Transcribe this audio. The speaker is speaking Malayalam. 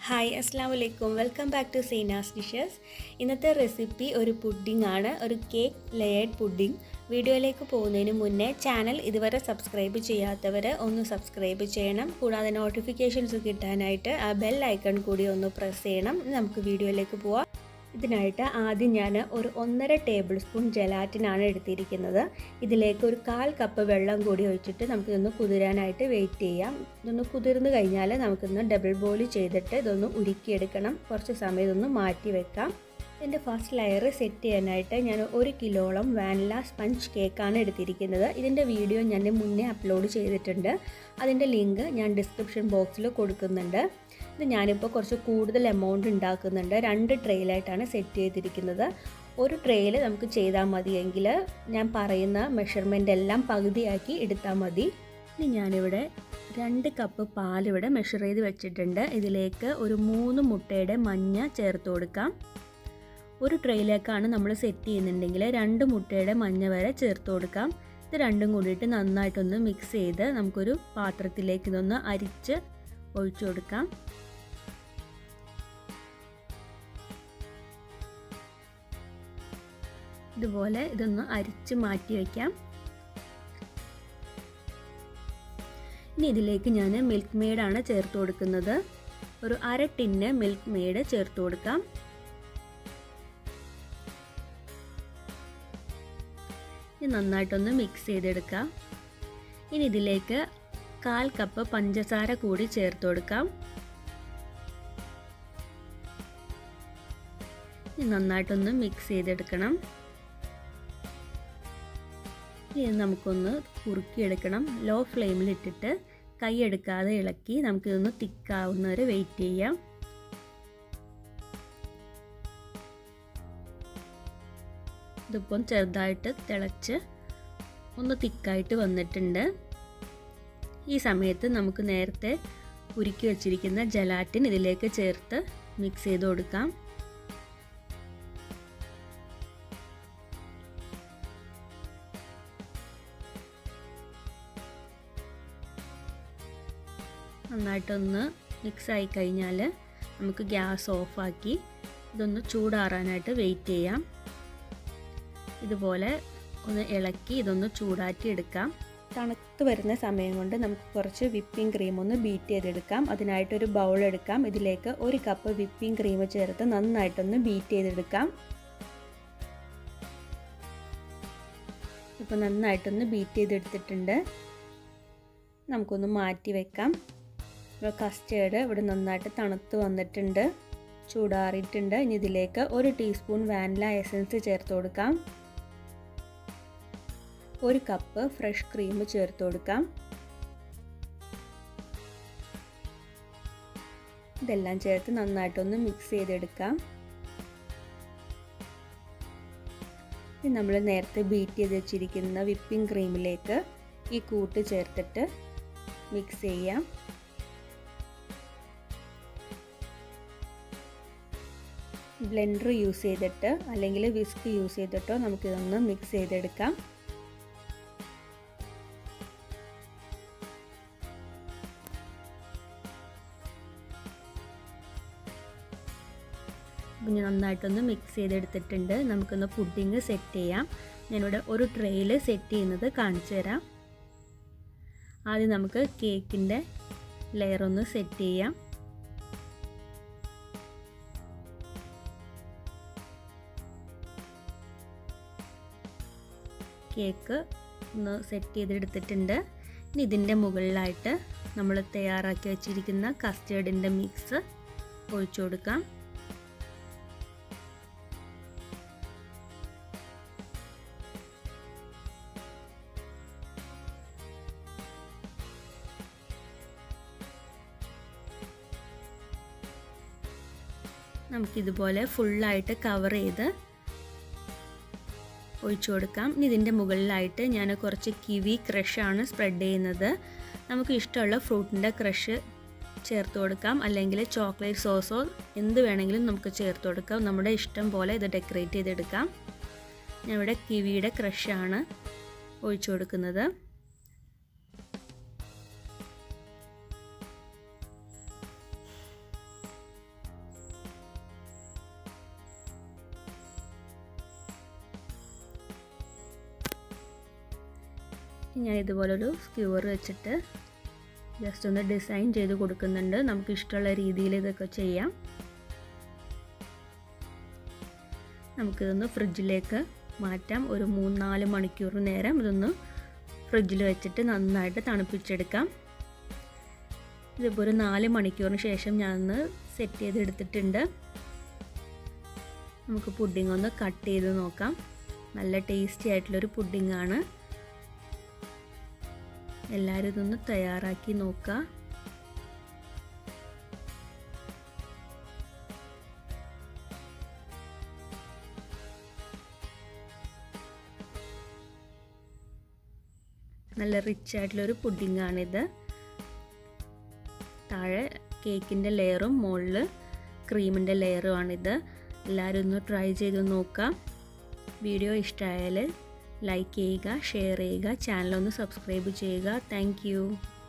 ഹായ് അസ്സാം വലൈക്കും welcome back to Seena's dishes ഇന്നത്തെ റെസിപ്പി ഒരു പുഡിംഗ് ആണ് ഒരു കേക്ക് ലെയേർഡ് പുഡിംഗ് വീഡിയോയിലേക്ക് പോകുന്നതിന് മുന്നേ ചാനൽ ഇതുവരെ സബ്സ്ക്രൈബ് ചെയ്യാത്തവർ ഒന്ന് സബ്സ്ക്രൈബ് ചെയ്യണം കൂടാതെ നോട്ടിഫിക്കേഷൻസ് കിട്ടാനായിട്ട് ആ ബെൽ ഐക്കൺ കൂടി ഒന്ന് പ്രസ് ചെയ്യണം ഇനി നമുക്ക് വീഡിയോയിലേക്ക് പോവാം ഇതിനായിട്ട് ആദ്യം ഞാൻ ഒരു ഒന്നര ടേബിൾ സ്പൂൺ ജലാറ്റിനാണ് എടുത്തിരിക്കുന്നത് ഇതിലേക്ക് ഒരു കാൽ കപ്പ് വെള്ളം കൂടി ഒഴിച്ചിട്ട് നമുക്കിതൊന്ന് കുതിരാനായിട്ട് വെയിറ്റ് ചെയ്യാം ഇതൊന്ന് കുതിർന്ന് കഴിഞ്ഞാൽ നമുക്കിന്ന് ഡബിൾ ബോയിൽ ചെയ്തിട്ട് ഇതൊന്ന് ഉരുക്കിയെടുക്കണം കുറച്ച് സമയം ഇതൊന്ന് മാറ്റി വെക്കാം ഇതിൻ്റെ ഫസ്റ്റ് ലെയർ സെറ്റ് ചെയ്യാനായിട്ട് ഞാൻ ഒരു കിലോളം വാനില സ്പഞ്ച് കേക്കാണ് എടുത്തിരിക്കുന്നത് ഇതിൻ്റെ വീഡിയോ ഞാൻ മുന്നേ അപ്ലോഡ് ചെയ്തിട്ടുണ്ട് അതിൻ്റെ ലിങ്ക് ഞാൻ ഡിസ്ക്രിപ്ഷൻ ബോക്സിൽ കൊടുക്കുന്നുണ്ട് ഇത് ഞാനിപ്പോൾ കുറച്ച് കൂടുതൽ എമൗണ്ട് ഉണ്ടാക്കുന്നുണ്ട് രണ്ട് ട്രെയിലായിട്ടാണ് സെറ്റ് ചെയ്തിരിക്കുന്നത് ഒരു ട്രെയിൽ നമുക്ക് ചെയ്താൽ മതിയെങ്കിൽ ഞാൻ പറയുന്ന മെഷർമെൻ്റ് എല്ലാം പകുതിയാക്കി എടുത്താൽ മതി ഇനി ഞാനിവിടെ രണ്ട് കപ്പ് പാലിവിടെ മെഷർ ചെയ്ത് വെച്ചിട്ടുണ്ട് ഇതിലേക്ക് ഒരു മൂന്ന് മുട്ടയുടെ മഞ്ഞ ചേർത്ത് കൊടുക്കാം ഒരു ട്രെയിലേക്കാണ് നമ്മൾ സെറ്റ് ചെയ്യുന്നുണ്ടെങ്കിൽ രണ്ട് മുട്ടയുടെ മഞ്ഞ വരെ ചേർത്ത് കൊടുക്കാം ഇത് രണ്ടും കൂടിയിട്ട് നന്നായിട്ടൊന്ന് മിക്സ് ചെയ്ത് നമുക്കൊരു പാത്രത്തിലേക്ക് ഇതൊന്ന് അരിച്ച് ഒഴിച്ചു കൊടുക്കാം ഇതുപോലെ ഇതൊന്ന് അരിച്ച് മാറ്റി വയ്ക്കാം ഇനി ഇതിലേക്ക് ഞാൻ മിൽക്ക് മെയ്ഡാണ് ചേർത്ത് കൊടുക്കുന്നത് ഒരു അര ടിന്ന് മിൽക്ക് മെയ്ഡ് ചേർത്ത് കൊടുക്കാം ഇനി നന്നായിട്ടൊന്ന് മിക്സ് ചെയ്തെടുക്കാം ഇനി ഇതിലേക്ക് കാൽ കപ്പ് പഞ്ചസാര കൂടി ചേർത്ത് കൊടുക്കാം ഇനി നന്നായിട്ടൊന്ന് മിക്സ് ചെയ്തെടുക്കണം ഇനി നമുക്കൊന്ന് കുറുക്കിയെടുക്കണം ലോ ഫ്ലെയിമിൽ ഇട്ടിട്ട് കൈ എടുക്കാതെ ഇളക്കി നമുക്കിതൊന്ന് തിക്കാവുന്നവരെ വെയിറ്റ് ചെയ്യാം ഇതിപ്പം ചെറുതായിട്ട് തിളച്ച് ഒന്ന് തിക്കായിട്ട് വന്നിട്ടുണ്ട് ഈ സമയത്ത് നമുക്ക് നേരത്തെ ഉരുക്കി വച്ചിരിക്കുന്ന ജലാറ്റിൻ ഇതിലേക്ക് ചേർത്ത് മിക്സ് ചെയ്ത് കൊടുക്കാം നന്നായിട്ടൊന്ന് മിക്സ് ആയി കഴിഞ്ഞാൽ നമുക്ക് ഗ്യാസ് ഓഫാക്കി ഇതൊന്ന് ചൂടാറാനായിട്ട് വെയിറ്റ് ചെയ്യാം ഇതുപോലെ ഒന്ന് ഇളക്കി ഇതൊന്ന് ചൂടാറ്റി എടുക്കാം തണുത്ത് വരുന്ന സമയം കൊണ്ട് നമുക്ക് കുറച്ച് വിപ്പിംഗ് ക്രീം ഒന്ന് ബീറ്റ് ചെയ്തെടുക്കാം അതിനായിട്ടൊരു ബൗൾ എടുക്കാം ഇതിലേക്ക് ഒരു കപ്പ് വിപ്പിംഗ് ക്രീം ചേർത്ത് നന്നായിട്ടൊന്ന് ബീറ്റ് ചെയ്തെടുക്കാം ഇപ്പോൾ നന്നായിട്ടൊന്ന് ബീറ്റ് ചെയ്തെടുത്തിട്ടുണ്ട് നമുക്കൊന്ന് മാറ്റി വെക്കാം ഇപ്പോൾ കസ്റ്റേർഡ് ഇവിടെ നന്നായിട്ട് തണുത്ത് വന്നിട്ടുണ്ട് ചൂടാറിയിട്ടുണ്ട് ഇനി ഇതിലേക്ക് ഒരു ടീസ്പൂൺ വാനില എസൻസ് ചേർത്ത് കൊടുക്കാം ഒരു കപ്പ് ഫ്രഷ് ക്രീം ചേർത്ത് കൊടുക്കാം ഇതെല്ലാം ചേർത്ത് നന്നായിട്ടൊന്ന് മിക്സ് ചെയ്തെടുക്കാം ഇനി നമ്മൾ നേരത്തെ ബീറ്റ് ചെയ്ത് വെച്ചിരിക്കുന്ന വിപ്പിംഗ് ക്രീമിലേക്ക് ഈ കൂട്ട് ചേർത്തിട്ട് മിക്സ് ചെയ്യാം ബ്ലെൻഡർ യൂസ് ചെയ്തിട്ട് അല്ലെങ്കിൽ വിസ്ക് യൂസ് ചെയ്തിട്ടോ നമുക്കിതൊന്ന് മിക്സ് ചെയ്തെടുക്കാം പിന്നെ നന്നായിട്ടൊന്ന് മിക്സ് ചെയ്തെടുത്തിട്ടുണ്ട് നമുക്കൊന്ന് പുഡിങ് സെറ്റ് ചെയ്യാം ഞാനിവിടെ ഒരു ട്രെയിൽ സെറ്റ് ചെയ്യുന്നത് കാണിച്ചു തരാം ആദ്യം നമുക്ക് കേക്കിൻ്റെ ലെയർ ഒന്ന് സെറ്റ് ചെയ്യാം കേക്ക് ഒന്ന് സെറ്റ് ചെയ്തെടുത്തിട്ടുണ്ട് ഇനി ഇതിൻ്റെ മുകളിലായിട്ട് നമ്മൾ തയ്യാറാക്കി വെച്ചിരിക്കുന്ന കസ്റ്റേർഡിൻ്റെ മിക്സ് ഒഴിച്ചു കൊടുക്കാം നമുക്കിതുപോലെ ഫുള്ളായിട്ട് കവർ ചെയ്ത് ഒഴിച്ചു കൊടുക്കാം ഇനി ഇതിൻ്റെ മുകളിലായിട്ട് ഞാൻ കുറച്ച് കിവി ക്രഷാണ് സ്പ്രെഡ് ചെയ്യുന്നത് നമുക്ക് ഇഷ്ടമുള്ള ഫ്രൂട്ടിൻ്റെ ക്രഷ് ചേർത്ത് കൊടുക്കാം അല്ലെങ്കിൽ ചോക്ലേറ്റ് സോസോ എന്ത് വേണമെങ്കിലും നമുക്ക് ചേർത്ത് കൊടുക്കാം നമ്മുടെ ഇഷ്ടം പോലെ ഇത് ഡെക്കറേറ്റ് ചെയ്തെടുക്കാം ഞാൻ ഇവിടെ കിവിയുടെ ക്രഷാണ് ഒഴിച്ചു കൊടുക്കുന്നത് ഞാൻ ഇതുപോലൊരു സ്ക്യൂവർ വെച്ചിട്ട് ജസ്റ്റ് ഒന്ന് ഡിസൈൻ ചെയ്ത് കൊടുക്കുന്നുണ്ട് നമുക്ക് ഇഷ്ടമുള്ള രീതിയിൽ ഇതൊക്കെ ചെയ്യാം നമുക്കിതൊന്ന് ഫ്രിഡ്ജിലേക്ക് മാറ്റാം ഒരു മൂന്ന് നാല് മണിക്കൂർ നേരം ഇതൊന്ന് ഫ്രിഡ്ജിൽ വെച്ചിട്ട് നന്നായിട്ട് തണുപ്പിച്ചെടുക്കാം ഇതിപ്പോൾ ഒരു നാല് മണിക്കൂറിന് ശേഷം ഞാനൊന്ന് സെറ്റ് ചെയ്തെടുത്തിട്ടുണ്ട് നമുക്ക് പുഡിംഗ് ഒന്ന് കട്ട് ചെയ്ത് നോക്കാം നല്ല ടേസ്റ്റി ആയിട്ടുള്ളൊരു പുഡിംഗാണ് എല്ലാവരും ഇതൊന്ന് തയ്യാറാക്കി നോക്കുക നല്ല റിച്ച് ആയിട്ടുള്ളൊരു പുഡിങ്ങാണിത് താഴെ കേക്കിൻ്റെ ലെയറും മുകളിൽ ക്രീമിൻ്റെ ലെയറുമാണിത് എല്ലാവരും ഒന്ന് ട്രൈ ചെയ്ത് നോക്കാം വീഡിയോ ഇഷ്ടമായാൽ ലൈക്ക് ചെയ്യുക ഷെയർ ചെയ്യുക ചാനലൊന്ന് സബ്സ്ക്രൈബ് ചെയ്യുക താങ്ക്